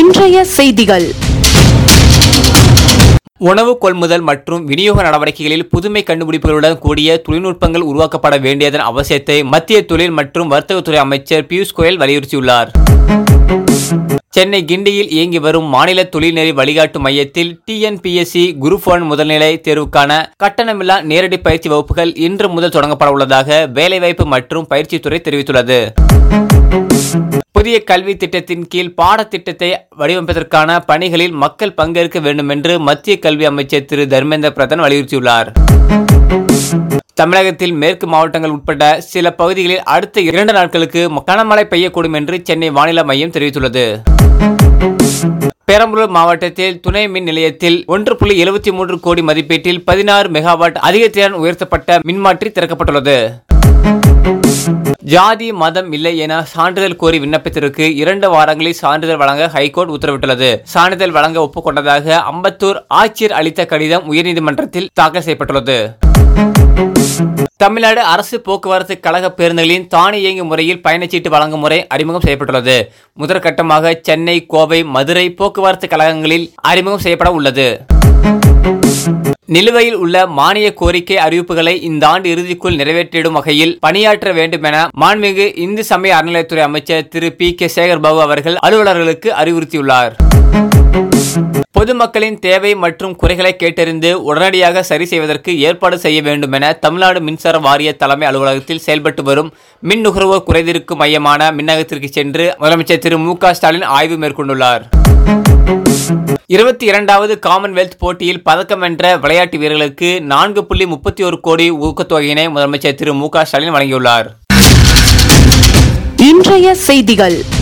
இன்றைய செய்திகள் உணவு கொள்முதல் மற்றும் விநியோக நடவடிக்கைகளில் புதுமை கண்டுபிடிப்புகளுடன் கூடிய தொழில்நுட்பங்கள் உருவாக்கப்பட வேண்டியதன் அவசியத்தை மத்திய தொழில் மற்றும் வர்த்தகத்துறை அமைச்சர் பியூஷ் கோயல் வலியுறுத்தியுள்ளார் சென்னை கிண்டியில் இயங்கி வரும் மாநில தொழில்நெறி வழிகாட்டு மையத்தில் டிஎன்பிஎஸ்சி குரூப் ஒன் முதல்நிலை தேர்வுக்கான கட்டணமில்லா நேரடி பயிற்சி வகுப்புகள் இன்று முதல் தொடங்கப்பட உள்ளதாக வேலைவாய்ப்பு மற்றும் பயிற்சித்துறை தெரிவித்துள்ளது புதிய கல்வி திட்டத்தின் கீழ் பாடத்திட்டத்தை வடிவமைப்பதற்கான பணிகளில் மக்கள் பங்கேற்க வேண்டும் என்று மத்திய கல்வி அமைச்சர் திரு தர்மேந்திர பிரதான் வலியுறுத்தியுள்ளார் தமிழகத்தில் மேற்கு மாவட்டங்கள் உட்பட்ட சில பகுதிகளில் அடுத்த இரண்டு நாட்களுக்கு கனமழை பெய்யக்கூடும் என்று சென்னை வானிலை மையம் தெரிவித்துள்ளது பெரம்பலூர் மாவட்டத்தில் துணை மின் நிலையத்தில் ஒன்று புள்ளி எழுபத்தி மூன்று கோடி மதிப்பீட்டில் பதினாறு மெகாவாட் அதிக திறன் உயர்த்தப்பட்ட மின்மாற்றி திறக்கப்பட்டுள்ளது ஜாதி மதம் இல்லை என சான்றிதழ் கோரி விண்ணப்பத்திற்கு இரண்டு வாரங்களில் சான்றிதழ் வழங்க ஹைகோர்ட் உத்தரவிட்டுள்ளது சான்றிதழ் வழங்க ஒப்புக்கொண்டதாக அம்பத்தூர் ஆட்சியர் அளித்த கடிதம் உயர்நீதிமன்றத்தில் தாக்கல் செய்யப்பட்டுள்ளது தமிழ்நாடு அரசு போக்குவரத்து கழக பேருந்துகளின் தானியங்கி முறையில் பயணச்சீட்டு வழங்கும் முறை அறிமுகம் செய்யப்பட்டுள்ளது முதற்கட்டமாக சென்னை கோவை மதுரை போக்குவரத்து கழகங்களில் அறிமுகம் செய்யப்பட உள்ளது நிலுவையில் உள்ள மானிய கோரிக்கை அறிவிப்புகளை இந்த ஆண்டு இறுதிக்குள் நிறைவேற்றிடும் வகையில் பணியாற்ற வேண்டும் என மாண்புமிகு இந்து சமய அறநிலையத்துறை அமைச்சர் திரு பி கே சேகர்பாபு அவர்கள் அலுவலர்களுக்கு அறிவுறுத்தியுள்ளார் பொதுமக்களின் தேவை மற்றும் குறைகளை கேட்டறிந்து உடனடியாக சரி செய்வதற்கு ஏற்பாடு செய்ய வேண்டும் என தமிழ்நாடு மின்சார வாரிய தலைமை அலுவலகத்தில் செயல்பட்டு வரும் மின் நுகர்வோர் குறைதீர்க்கும் மையமான மின்னகத்திற்கு சென்று முதலமைச்சர் திரு மு க ஸ்டாலின் ஆய்வு மேற்கொண்டுள்ளார் இருபத்தி இரண்டாவது காமன்வெல்த் போட்டியில் பதக்கம் வென்ற விளையாட்டு வீரர்களுக்கு நான்கு புள்ளி முப்பத்தி ஒரு கோடி ஊக்கத்தொகையினை முதலமைச்சர் திரு மு க ஸ்டாலின் வழங்கியுள்ளார் இன்றைய செய்திகள்